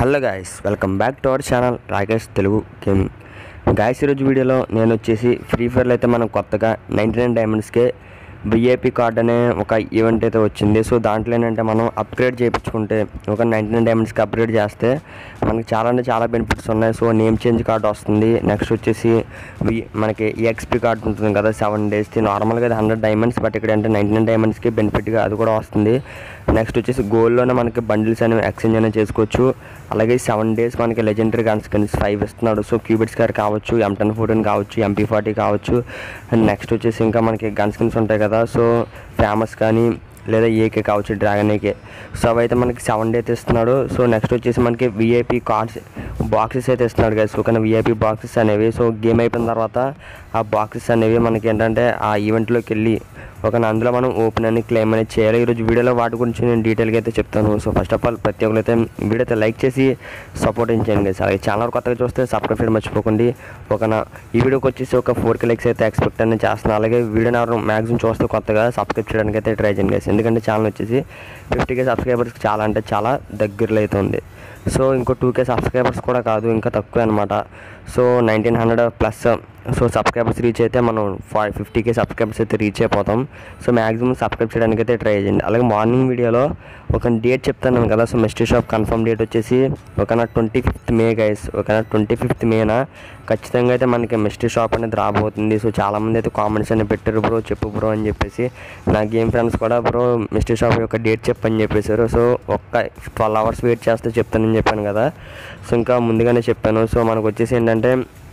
Hello guys welcome back to our channel Rakesh Telugu gaming guys ఈరోజు వీడియోలో నేను వచ్చేసి ఫ్రీ ఫైర్లో అయితే మనం కొత్తగా నైంటీ నైన్ డైమండ్స్కే విఐపి కార్డ్ అనే ఒక ఈవెంట్ అయితే వచ్చింది సో దాంట్లో ఏంటంటే మనం అప్గ్రేడ్ చేయించుకుంటే ఒక నైంటీ నైన్ డైమండ్స్కి అప్గ్రేడ్ చేస్తే మనకి చాలా అంటే చాలా బెనిఫిట్స్ ఉన్నాయి సో నేమ్ చేంజ్ కార్డ్ వస్తుంది నెక్స్ట్ వచ్చేసి వి మనకి ఈఎక్స్పీ కార్డ్ ఉంటుంది కదా సెవెన్ డేస్ది నార్మల్గా అది హండ్రెడ్ డైమండ్స్ బట్ ఇక్కడ అంటే నైంటీ నైన్ డైమండ్స్కి బెనిఫిట్గా అది కూడా వస్తుంది నెక్స్ట్ వచ్చేసి గోల్డ్లోనే మనకి బండిల్స్ అనేవి ఎక్స్చేంజ్ అనేది చేసుకోవచ్చు అలాగే సెవెన్ డేస్ మనకి లెజెండరీ గన్స్ కన్స్ ఫైవ్ ఇస్తున్నాడు సో క్యూబిట్స్ గారు కావచ్చు ఎం టెన్ ఫోర్టీన్ కావచ్చు ఎంపీ ఫార్టీ కావచ్చు అండ్ నెక్స్ట్ వచ్చేసి ఇంకా మనకి గన్ స్కిన్స్ ఉంటాయి కదా సో ఫేమస్ కానీ లేదా ఏకే కావచ్చు డ్రాగన్ ఏకే సో అవి అయితే మనకి సెవెన్ డే అయితే ఇస్తున్నాడు సో నెక్స్ట్ వచ్చేసి మనకి విఐపి కార్డ్స్ బాక్సెస్ అయితే ఇస్తున్నాడు కదా సో కానీ విఐపి బాక్సెస్ అనేవి సో గేమ్ అయిపోయిన తర్వాత ఆ బాక్సెస్ అనేవి మనకి ఏంటంటే ఆ ఈవెంట్లోకి వెళ్ళి ఒక అందులో మనం ఓపెన్ అని క్లెయిమ్ అనేది చేయాలి ఈరోజు వీడియోలో వాటి గురించి నేను డీటెయిల్గా అయితే చెప్తాను సో ఫస్ట్ ఆఫ్ ఆల్ ప్రతి ఒక్కరు అయితే వీడియో అయితే లైక్ చేసి సపోర్ట్ చేయండి guys. అలాగే ఛానల్ కొత్తగా చూస్తే సబ్స్క్రైబ్ చేయడం మర్చిపోకండి ఒక నా ఈ వీడియోకి వచ్చేసి ఒక ఫోర్ కే లైక్స్ అయితే ఎక్స్పెక్ట్ అనేది చేస్తున్నాను అలాగే వీడియో నాకు మ్యాక్సిమం చూస్తే కొత్తగా సబ్స్క్రైబ్ చేయడానికి అయితే ట్రై చేయండి guys. ఎందుకంటే ఛానల్ వచ్చేసి ఫిఫ్టీ కే సబ్స్క్రైబర్స్కి చాలా అంటే చాలా దగ్గరలో అయితే ఉంది సో ఇంకో టూ కే సబ్స్క్రైబర్స్ కూడా కాదు ఇంకా తక్కువే అనమాట so nineteen hundred plus so subscribers reach అయితే మనం ఫైవ్ ఫిఫ్టీ కే సబ్స్క్రైబర్స్ అయితే రీచ్ అయిపోతాం సో మ్యాక్సిమం సబ్స్క్రైబ్ చేయడానికి అయితే ట్రై చేయండి అలాగే మార్నింగ్ వీడియోలో ఒక డేట్ చెప్తాను కదా so mystery shop confirm date వచ్చేసి ఒక నా ట్వంటీ ఫిఫ్త్ మే గైస్ ఒక నా ట్వంటీ ఫిఫ్త్ మేనా ఖచ్చితంగా అయితే మనకి మిస్టరీ షాప్ అనేది రాబోతుంది సో చాలామంది అయితే కామెంట్స్ అని పెట్టారు బ్రో చెప్పు బ్రో అని చెప్పేసి నా గేమ్ ఫ్రెండ్స్ కూడా బ్రో మిస్టరీ షాప్ యొక్క డేట్ చెప్పని చెప్పేశారు సో ఒక్క ట్వెల్వ్ అవర్స్ వెయిట్ చేస్తే చెప్తానని చెప్పాను కదా సో ఇంకా ముందుగానే చెప్పాను సో మనకు వచ్చేసి ఏంటంటే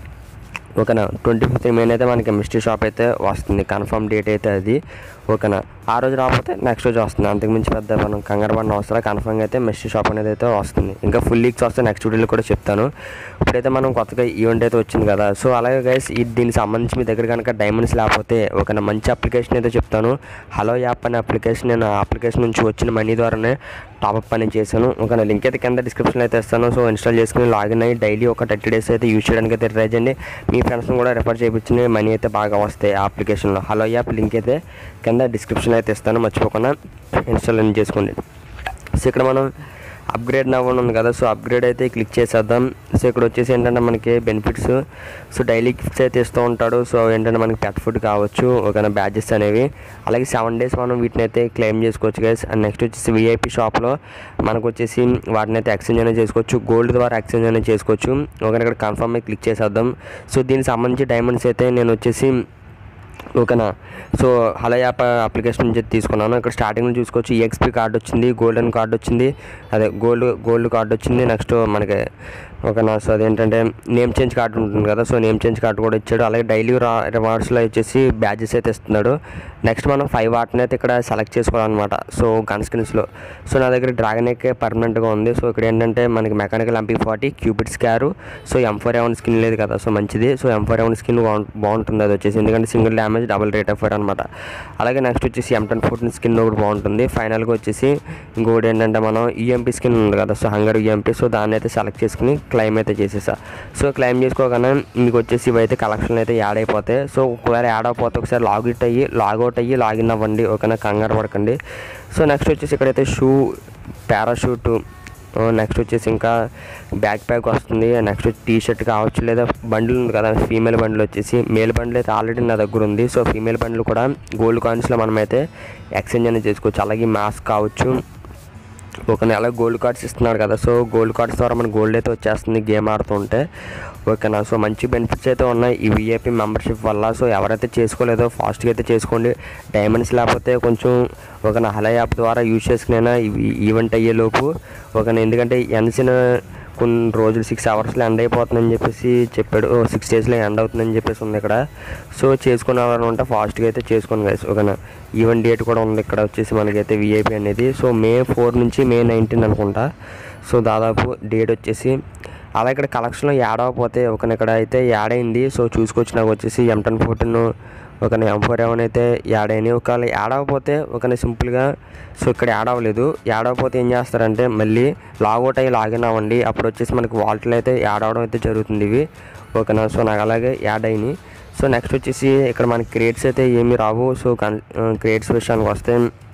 ఓకేనా ట్వంటీ ఫిఫ్త్ మెయిన్ అయితే మనకి మిస్టరీ షాప్ అయితే వస్తుంది కన్ఫర్మ్ డేట్ అయితే అది ఓకేనా ఆ రోజు రాకపోతే నెక్స్ట్ రోజు వస్తుంది అంతకుమించి పెద్ద మనం కంగారు పడిన అవసరం కన్ఫర్మ్గా అయితే మిస్టరీ షాప్ అనేది అయితే వస్తుంది ఇంకా ఫుల్ లీక్స్ వస్తే నెక్స్ట్ వీడియోలో కూడా చెప్తాను ఇప్పుడైతే మనం కొత్తగా ఈవెంట్ అయితే వచ్చింది కదా సో అలాగే గైస్ ఈ దీనికి సంబంధించి మీ దగ్గర కనుక డైమండ్స్ లేకపోతే ఒక మంచి అప్లికేషన్ అయితే చెప్తాను హలో యాప్ అనే అప్లికేషన్ నేను ఆ అప్లికేషన్ నుంచి వచ్చిన మనీ ద్వారానే టాప్అప్ అని చేశాను ఒక లింక్ అయితే కింద డిస్క్రిప్షన్లో అయితే ఇస్తాను సో ఇన్స్టాల్ చేసుకుని లాగిన్ అయ్యి డైలీ ఒక థర్టీ డేస్ అయితే యూజ్ చేయడానికి అయితే ట్రై చేయండి మీ ఫ్రెండ్స్ని కూడా రెఫర్ చేయించిన మనీ అయితే బాగా వస్తాయి ఆ అప్లికేషన్లో హలో యాప్ లింక్ అయితే కింద డిస్క్రిప్షన్లో అయితే ఇస్తాను మర్చిపోకుండా ఇన్స్టాల్ అని చేసుకోండి సో ఇక్కడ మనం అప్గ్రేడ్ నవ్వని ఉంది కదా సో అప్గ్రేడ్ అయితే క్లిక్ చేసేద్దాం సో ఇక్కడ వచ్చేసి ఏంటంటే మనకి బెనిఫిట్స్ సో డైలీ గిఫ్ట్స్ అయితే ఇస్తూ ఉంటాడు సో ఏంటంటే మనకి పెట్ ఫుడ్ కావచ్చు ఒక బ్యాచెస్ అనేవి అలాగే సెవెన్ డేస్ మనం వీటిని అయితే క్లెయిమ్ చేసుకోవచ్చు గైస్ అండ్ నెక్స్ట్ వచ్చేసి విఐపి షాప్లో మనకు వచ్చేసి వాటిని అయితే ఎక్స్చేంజ్ అనేది చేసుకోవచ్చు గోల్డ్ ద్వారా ఎక్స్చేంజ్ అనేది చేసుకోవచ్చు ఒక ఇక్కడ కన్ఫర్మ్ మీద క్లిక్ చేసేద్దాం సో దీనికి సంబంధించి డైమండ్స్ అయితే నేను వచ్చేసి ఓకేనా సో హలో యాప్ అప్లికేషన్ నుంచి తీసుకున్నాను ఇక్కడ స్టార్టింగ్లో చూసుకోవచ్చు ఈఎక్స్పీ కార్డ్ వచ్చింది గోల్డెన్ కార్డ్ వచ్చింది అదే గోల్డ్ గోల్డ్ కార్డ్ వచ్చింది నెక్స్ట్ మనకి ఓకేనా సో అదేంటంటే నేమ్ చేంజ్ కార్డు ఉంటుంది కదా సో నేమ్ చేంజ్ కార్డు కూడా ఇచ్చాడు అలాగే డైలీ రా రివార్డ్స్లో వచ్చేసి బ్యాచెస్ అయితే ఇస్తున్నాడు నెక్స్ట్ మనం ఫైవ్ వాటిని అయితే ఇక్కడ సెలెక్ట్ చేసుకోవాలన్నమాట సో గన్ స్కిన్స్లో సో నా దగ్గర డ్రాగన్ ఎక్కే పర్మనెంట్గా ఉంది సో ఇక్కడ ఏంటంటే మనకి మెకానికల్ ఎంపీ ఫార్టీ క్యూబిట్ స్కారు so M four A one skin లేదు కదా సో మంచిది so M four A one skin బాగుంటుంది అది వచ్చేసి ఎందుకంటే single damage double rate of fire అనమాట అలాగే నెక్స్ట్ వచ్చేసి ఎం టెన్ ఫోర్టీన్ స్కిన్ ఒకటి బాగుంటుంది ఫైనల్గా వచ్చేసి ఇంకోటి ఏంటంటే మనం ఈఎంపీ స్కిన్ ఉంది కదా సో హంగర్ ఈఎంపీ సో దాన్ని అయితే సెలెక్ట్ చేసుకుని క్లైమ్ అయితే చేసేసా సో క్లైమ్ చేసుకోగానే మీకు వచ్చేసి ఇవైతే కలెక్షన్ అయితే యాడ్ అయిపోతాయి సో ఒకవేళ యాడ్ అయిపోతే ఒకసారి లాగిట్ అయ్యి లాగౌట్ అయ్యి లాగిన్ అవ్వండి ఓకేనా కంగారు పడకండి సో నెక్స్ట్ వచ్చేసి ఇక్కడైతే షూ పారాషూట్ నెక్స్ట్ వచ్చేసి ఇంకా బ్యాక్ ప్యాక్ వస్తుంది నెక్స్ట్ టీ షర్ట్ కావచ్చు లేదా బండిల్ ఉంది కదా ఫీమేల్ బండిల్ వచ్చేసి మేల్ బండిల్ అయితే ఆల్రెడీ నా దగ్గర ఉంది సో ఫీమేల్ బండిల్ కూడా గోల్డ్ కాయిన్స్లో మనమైతే ఎక్స్చేంజ్ అనేది చేసుకోవచ్చు అలాగే మాస్క్ కావచ్చు ఒక నెల గోల్డ్ కార్డ్స్ ఇస్తున్నాడు కదా సో గోల్డ్ కార్డ్స్ ద్వారా మన గోల్డ్ అయితే వచ్చేస్తుంది గేమ్ ఆడుతుంటే ఓకేనా సో మంచి బెనిఫిట్స్ అయితే ఉన్నాయి ఈ విఐపి మెంబర్షిప్ వల్ల సో ఎవరైతే చేసుకోలేదో ఫాస్ట్గా అయితే చేసుకోండి డైమండ్స్ లేకపోతే కొంచెం ఒక హల యాప్ ద్వారా యూజ్ చేసుకునైనా ఇవి ఈవెంట్ అయ్యేలోపు ఒక ఎందుకంటే ఎన్సిన కొన్ని రోజులు సిక్స్ అవర్స్లో ఎండ్ అయిపోతుందని చెప్పేసి చెప్పాడు సిక్స్ డేస్లో ఎండ్ అవుతుందని చెప్పేసి ఉంది ఇక్కడ సో చేసుకున్న వాళ్ళు ఉంటే ఫాస్ట్గా అయితే చేసుకోండి గైస్ ఓకేనా ఈవెన్ డేట్ కూడా ఉంది ఇక్కడ వచ్చేసి మనకైతే విఐపి అనేది సో మే ఫోర్ నుంచి మే నైన్టీన్ అనుకుంటా సో దాదాపు డేట్ వచ్చేసి అలా ఇక్కడ కలెక్షన్లో యాడ్ అవ్వకపోతే ఒక ఇక్కడ అయితే యాడ్ అయింది సో చూసుకొచ్చి నాకు వచ్చేసి ఎం టెన్ ఫోర్టీన్ ఒక ఎం ఫోర్ ఎవన్ అయితే యాడ్ అయినాయి ఒకవేళ యాడ్ అవ్వకపోతే ఒక సింపుల్గా సో ఇక్కడ యాడ్ అవ్వలేదు యాడ్ అవ్వకపోతే ఏం చేస్తారంటే మళ్ళీ లాగౌట్ అయ్యి లాగిన్ అవ్వండి అప్పుడు వచ్చేసి మనకి వాల్ట్లో అయితే యాడ్ అవ్వడం అయితే జరుగుతుంది ఇవి ఓకేనా సో నాకు అలాగే యాడ్ అయినాయి సో నెక్స్ట్ వచ్చేసి ఇక్కడ మనకి క్రియేట్స్ అయితే ఏమీ రావు సో కన్ క్రియేట్స్ విషయానికి వస్తే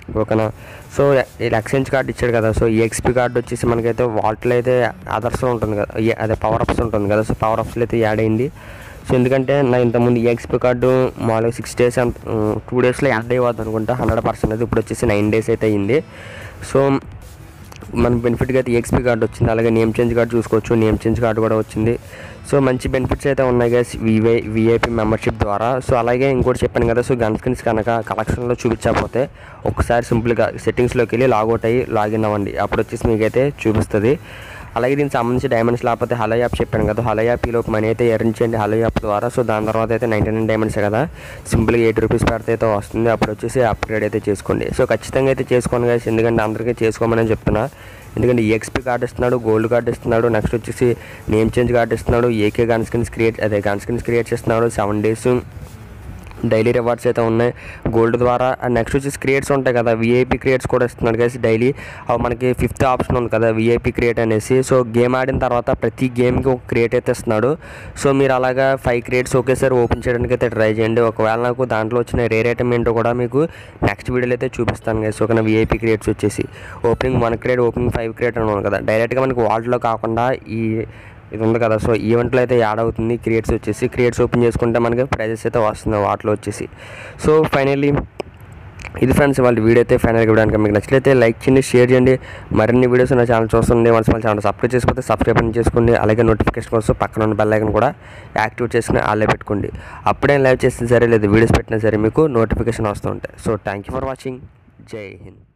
ఓకేనా సో ఈ ఎక్స్చేంజ్ కార్డు ఇచ్చాడు కదా సో ఈ ఎక్స్పీ కార్డు వచ్చేసి మనకైతే వాటిలో అయితే అదర్స్లో ఉంటుంది కదా ఈ- అదే పవర్ అప్స్ ఉంటుంది కదా సో పవర్ అప్స్లో అయితే యాడ్ అయింది సో ఎందుకంటే నా ఇంతకుముందు ఈ ఎక్స్పీ కార్డు మామూలుగా సిక్స్ డేస్ అంత టూ డేస్లో యాడ్ అయ్యవద్దు అనుకుంటా హండ్రెడ్ పర్సెంట్ అది ఇప్పుడు వచ్చేసి నైన్ డేస్ అయితే అయింది సో మన బెనిఫిట్గా అయితే ఎక్స్పీ కార్డు వచ్చింది అలాగే నేమ్ చేంజ్ కార్డు చూసుకోవచ్చు నేమ్ చేంజ్ కార్డు కూడా వచ్చింది సో మంచి బెనిఫిట్స్ అయితే ఉన్నాయి గైస్ వివై విఐపి మెంబర్షిప్ ద్వారా సో అలాగే ఇంకోటి చెప్పాను కదా సో గన్ స్క్రీన్స్ కనుక కలెక్షన్లో చూపించకపోతే ఒకసారి సింపుల్గా సెట్టింగ్స్లోకి వెళ్ళి లాగౌట్ అయ్యి లాగిన్ అవ్వండి అప్పుడు వచ్చేసి మీకైతే చూపిస్తుంది అలాగే దీనికి సంబంధించి డైమండ్స్ లేకపోతే హలో యాప్ చెప్పాను కదా హలో యాప్ ఈలోపు మనీ అయితే ఎర్న్ చేయండి హలో యాప్ ద్వారా సో దాని తర్వాత అయితే నైంటీ నైన్ డైమండ్స్ కదా సింపుల్గా ఎయిట్ రూపీస్ పెడితే అయితే వస్తుంది అప్పుడు వచ్చేసి అప్గ్రేడ్ అయితే చేసుకోండి సో ఖచ్చితంగా అయితే చేసుకోండి guys ఎందుకంటే అందరికీ చేసుకోమని చెప్తున్నా ఎందుకంటే ఈఎక్స్పీ కార్డు ఇస్తున్నాడు గోల్డ్ కార్డు ఇస్తున్నాడు నెక్స్ట్ వచ్చేసి నేమ్ చేంజ్ కార్డు ఇస్తున్నాడు ఏకే గన్ స్కిన్స్ క్రియేట్ అదే గన్ స్కిన్స్ క్రియేట్ చేస్తున్నాడు సెవెన్ డేస్ డైలీ రివార్డ్స్ అయితే ఉన్నాయి గోల్డ్ ద్వారా అండ్ నెక్స్ట్ వచ్చేసి క్రియేట్స్ ఉంటాయి కదా విఐపి క్రియేట్స్ కూడా ఇస్తున్నాడు కలిసి డైలీ అవి మనకి ఫిఫ్త్ ఆప్షన్ ఉంది కదా విఐపి క్రియేట్ అనేసి సో గేమ్ ఆడిన తర్వాత ప్రతి గేమ్కి ఒక క్రియేట్ అయితే ఇస్తున్నాడు సో మీరు అలాగా ఫైవ్ క్రియేట్స్ ఒకేసారి ఓపెన్ చేయడానికి అయితే ట్రై చేయండి ఒకవేళ నాకు దాంట్లో వచ్చిన రేర్ ఐటమ్ ఏంటో కూడా మీకు నెక్స్ట్ వీడియోలో అయితే చూపిస్తాను గైస్ ఒక విఐపి క్రియేట్స్ వచ్చేసి opening one crate opening five crate అని ఉంది కదా డైరెక్ట్గా మనకి వాల్ట్లో కాకుండా ఈ ఇది ఉంది కదా సో ఈవెంట్లో అయితే యాడ్ అవుతుంది క్రియేట్స్ వచ్చేసి క్రియేట్స్ ఓపెన్ చేసుకుంటే మనకి ప్రైజెస్ అయితే వస్తుంది వాటిలో వచ్చేసి సో ఫైనల్లీ ఇది ఫ్రెండ్స్ వాళ్ళ వీడియో అయితే ఫైనల్గా ఇవ్వడానికి మీకు నచ్చితే లైక్ చేయండి షేర్ చేయండి మరిన్ని వీడియోస్ నా ఛానల్ చూస్తుండే మన ఛానల్ సబ్స్క్రైబ్ చేసుకోతే సబ్స్క్రైబ్ అని చేసుకోండి అలాగే నోటిఫికేషన్ కోసం పక్కన ఉన్న బెల్ ఐకన్ కూడా యాక్టివేట్ చేసుకుని ఆల్లే పెట్టుకోండి అప్పుడే లైవ్ చేసిన సరే లేదు వీడియోస్ పెట్టినా సరే మీకు నోటిఫికేషన్ వస్తూ ఉంటాయి so thank you for watching Jai Hind